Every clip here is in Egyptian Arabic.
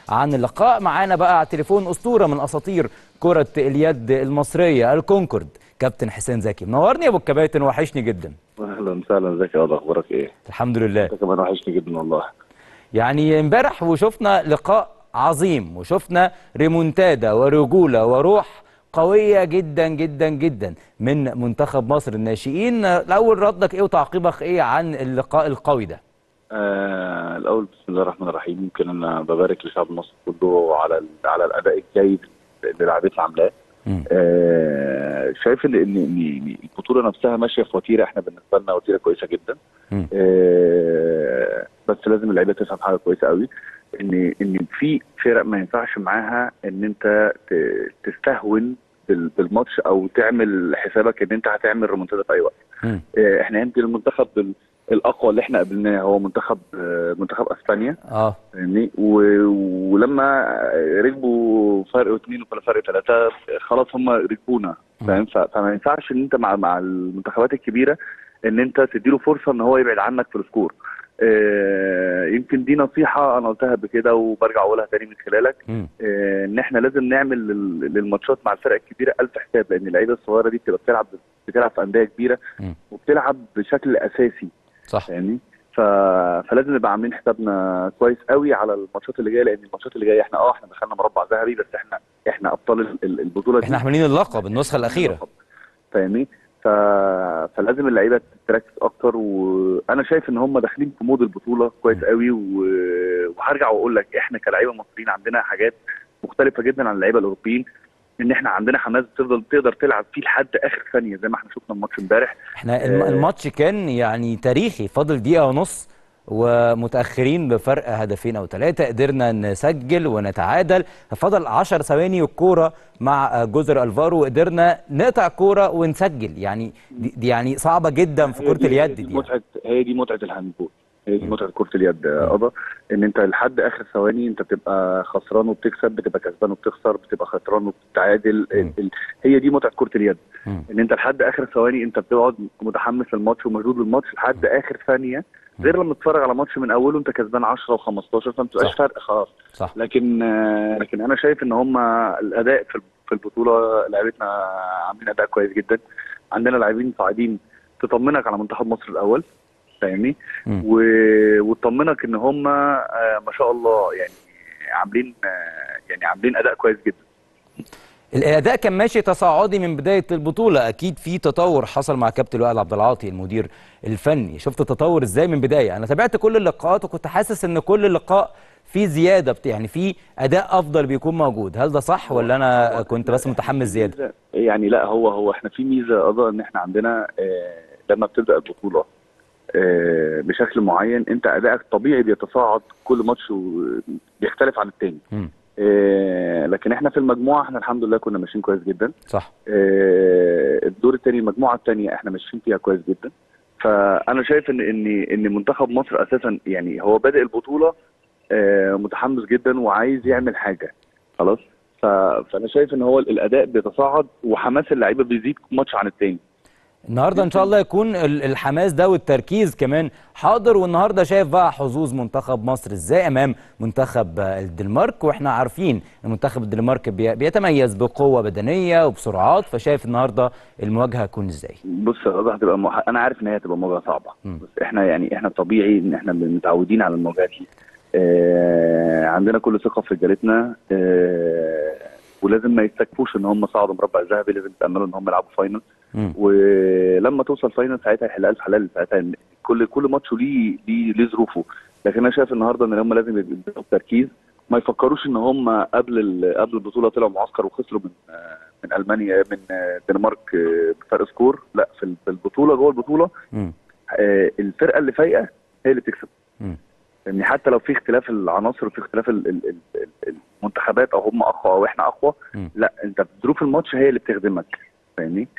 عن اللقاء معانا بقى على التليفون اسطوره من اساطير كره اليد المصريه الكونكورد كابتن حسين زكي منورني يا ابو الكباتن وحشني جدا اهلا وسهلا ازيك يا وضع اخبارك ايه؟ الحمد لله انت كمان وحشني جدا والله يعني امبارح وشفنا لقاء عظيم وشفنا ريمونتادا ورجوله وروح قوية جدا جدا جدا من منتخب مصر الناشئين الأول ردك إيه وتعقيبك إيه عن اللقاء القوي ده؟ آه الاول بسم الله الرحمن الرحيم يمكن انا ببارك لشعب مصر كله على ال- على الاداء الجيد اللي لعبتنا عاملاه مم. آه شايف ان ان إن البطوله نفسها ماشيه في وتيره احنا بالنسبه لنا وتيره كويسه جدا مم. آه بس لازم اللعيبه تفهم حاجه كويسه قوي ان ان في فرق ما ينفعش معاها ان انت ت- تستهون بال- بالماتش او تعمل حسابك ان انت هتعمل ريمونتادا في اي وقت مم. آه، احنا يمكن المنتخب ال- الاقوى اللي احنا قابلناه هو منتخب آه، منتخب اسبانيا اه فاهمني و- ولما ركبوا فرق اثنين ولا فرق ثلاثه خلاص هم ركبونا فاهم ف- فما ينفعش ان انت مع مع المنتخبات الكبيره ان انت تديله فرصه ان هو يبعد عنك في السكور آه، يمكن دي نصيحه انا قلتها قبل كده وبرجع اقولها تاني من خلالك مم. آه، ان احنا لازم نعمل لل- للماتشات مع الفرق الكبيره الف حساب لان اللعيبه الصغيره دي بتبقى بتلعب بتلعب في انديه كبيره مم. وبتلعب بشكل اساسي صح فاهمني ف... فلازم نبقى عاملين حسابنا كويس قوي على الماتشات اللي جايه لان الماتشات اللي جايه احنا اه احنا دخلنا مربع ذهبي بس احنا احنا ابطال ال- ال- البطوله دي احنا حاملين اللقب النسخة الأخيرة فاهمني ف... فلازم اللعيبه تركز اكتر وانا شايف ان هم داخلين في مود البطوله كويس قوي و... وهرجع واقول لك احنا كلاعيبه مصريين عندنا حاجات مختلفه جدا عن اللعيبه الاوروبيين ان احنا عندنا حماس تفضل تقدر تلعب فيه لحد اخر ثانيه زي ما احنا شفنا الماتش امبارح احنا الم- آه. الماتش كان يعني تاريخي فاضل دقيقة ونص ومتأخرين بفرق هدفين أو ثلاثة قدرنا نسجل ونتعادل فضل 10 ثواني والكورة مع جزر ألفارو وقدرنا نقطع كورة ونسجل يعني دي دي يعني صعبة جدا في هي كرة دي- اليد هي دي دي متعه هي دي متعه الهاندبول هي دي مم. متعه كره اليد يا قضا ان انت لحد اخر ثواني انت بتبقى خسران وبتكسب بتبقى كسبان وبتخسر بتبقى خسران وبتتعادل مم. ال- ال- هي دي متعه كره اليد مم. ان انت لحد اخر ثواني انت بتقعد متحمس للماتش ومشدود للماتش لحد اخر ثانيه غير لما تتفرج على ماتش من اوله انت كسبان 10 و15 فما بتبقاش صح. فرق خلاص صح لكن آه، لكن انا شايف ان هم الاداء في في البطوله لعيبتنا عاملين اداء كويس جدا عندنا لاعبين صاعدين تطمنك على منتخب مصر الاول فاهمني مم. و- وتطمنك ان هم آه، ما شاء الله يعني عاملين آه، يعني عاملين اداء كويس جدا الاداء كان ماشي تصاعدي من بدايه البطوله اكيد في تطور حصل مع كابتن وائل عبد العاطي المدير الفني شفت التطور ازاي من بدايه انا تابعت كل اللقاءات وكنت حاسس ان كل لقاء في زياده بت- يعني في اداء افضل بيكون موجود هل ده صح ولا انا كنت بس متحمس زياده يعني لا هو هو احنا في ميزه قضاء ان احنا عندنا آه، لما بتبدا البطوله آه، بشكل معين انت ادائك طبيعي بيتصاعد كل ماتش و- بيختلف عن التاني مم. آه، لكن احنا في المجموعه احنا الحمد لله كنا ماشيين كويس جدا صح آه، الدور الثاني المجموعه الثانيه احنا ماشيين فيها كويس جدا فانا شايف ان ان ان منتخب مصر اساسا يعني هو بادئ البطوله آه، متحمس جدا وعايز يعمل حاجه خلاص ف- فانا شايف ان هو الاداء بيتصاعد وحماس اللعيبه بيزيد ماتش عن التاني النهارده ان شاء الله يكون ال- الحماس ده والتركيز كمان حاضر والنهارده شايف بقى حظوظ منتخب مصر ازاي امام منتخب آه، الدنمارك واحنا عارفين ان منتخب الدنمارك بي- بيتميز بقوه بدنيه وبسرعات فشايف النهارده المواجهه هتكون ازاي بص الوضع هتبقى مح... انا عارف ان هي هتبقى مواجهه صعبه مم. بس احنا يعني احنا طبيعي ان احنا متعودين على المواجهات دي آه عندنا كل ثقه في رجالتنا آه ولازم ما يستكفوش ان هم صعدوا مربع ذهبي لازم يتاملوا ان هم يلعبوا فاينل مم. ولما توصل فاينل ساعتها يحل الف حلال ساعتها إن كل كل ماتش ليه ليه ليه ظروفه لكن انا شايف النهارده ان هم لازم يبقوا بتركيز ما يفكروش ان هم قبل ال- قبل البطوله طلعوا معسكر وخسروا من آه، من المانيا من آه، الدنمارك آه، بفرق سكور لا في ال- في البطوله جوه البطوله مم. آه، الفرقه اللي فايقه هي اللي بتكسب مم. يعني حتى لو في اختلاف العناصر وفي اختلاف ال- ال- ال- ال- المنتخبات او هم اقوى او احنا اقوى مم. لا انت ظروف الماتش هي اللي بتخدمك فاهمني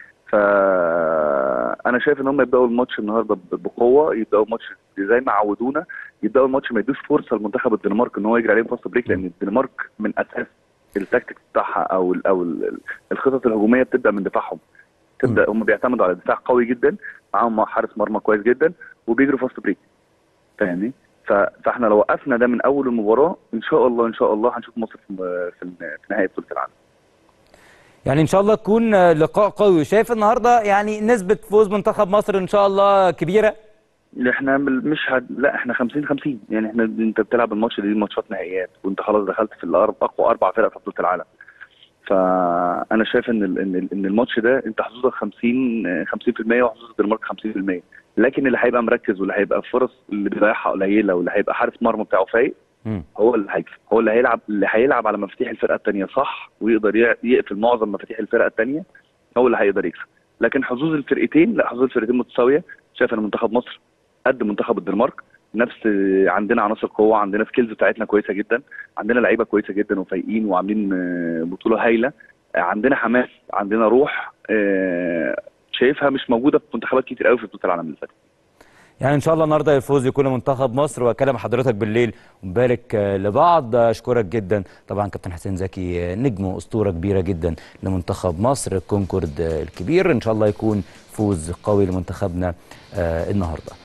فانا شايف ان هم يبداوا الماتش النهارده ب- بقوه يبداوا الماتش زي ما عودونا يبداوا الماتش ما يدوش فرصه لمنتخب الدنمارك ان هو يجري عليهم فاست بريك لان الدنمارك من اساس التكتيك بتاعها او ال او ال الخطط الهجوميه بتبدا من دفاعهم تبدا هم بيعتمدوا على دفاع قوي جدا معاهم حارس مرمى كويس جدا وبيجروا فاست بريك فاهمني ف- فاحنا لو وقفنا ده من اول المباراه ان شاء الله ان شاء الله هنشوف مصر في في في نهائي بطوله العالم يعني ان شاء الله تكون آه، لقاء قوي شايف النهارده يعني نسبه فوز منتخب مصر ان شاء الله كبيره احنا مل- مش هد... لا احنا 50 50 يعني احنا انت بتلعب الماتش دي ماتشات نهائيات وانت خلاص دخلت في الأرب... اقوى اربع فرق في بطوله العالم فانا شايف ان ال... ان ال- ان الماتش ده انت حظوظك 50 آه، 50% وحظوظ الدنمارك 50% لكن اللي هيبقى مركز واللي هيبقى فرص اللي بيضيعها قليله واللي هيبقى حارس مرمى بتاعه فايق مم. هو اللي هيكسب هو اللي هيلعب اللي هيلعب على مفاتيح الفرقه الثانيه صح ويقدر يع- يقفل معظم مفاتيح الفرقه الثانيه هو اللي هيقدر يكسب لكن حظوظ الفرقتين لا حظوظ الفرقتين متساويه شايف ان منتخب مصر قد منتخب الدنمارك نفس عندنا عناصر قوه عندنا سكيلز بتاعتنا كويسه جدا عندنا لعيبه كويسه جدا وفايقين وعاملين آه، بطوله هايله آه، عندنا حماس عندنا روح آه، شايفها مش موجوده في منتخبات كتير قوي في بطوله العالم اللي فاتت يعني ان شاء الله النهارده الفوز يكون لمنتخب مصر واكلم حضرتك بالليل ونبارك آه، لبعض اشكرك جدا طبعا كابتن حسين زكي آه، نجم واسطوره كبيره جدا لمنتخب مصر الكونكورد آه، الكبير ان شاء الله يكون فوز قوي لمنتخبنا آه، النهارده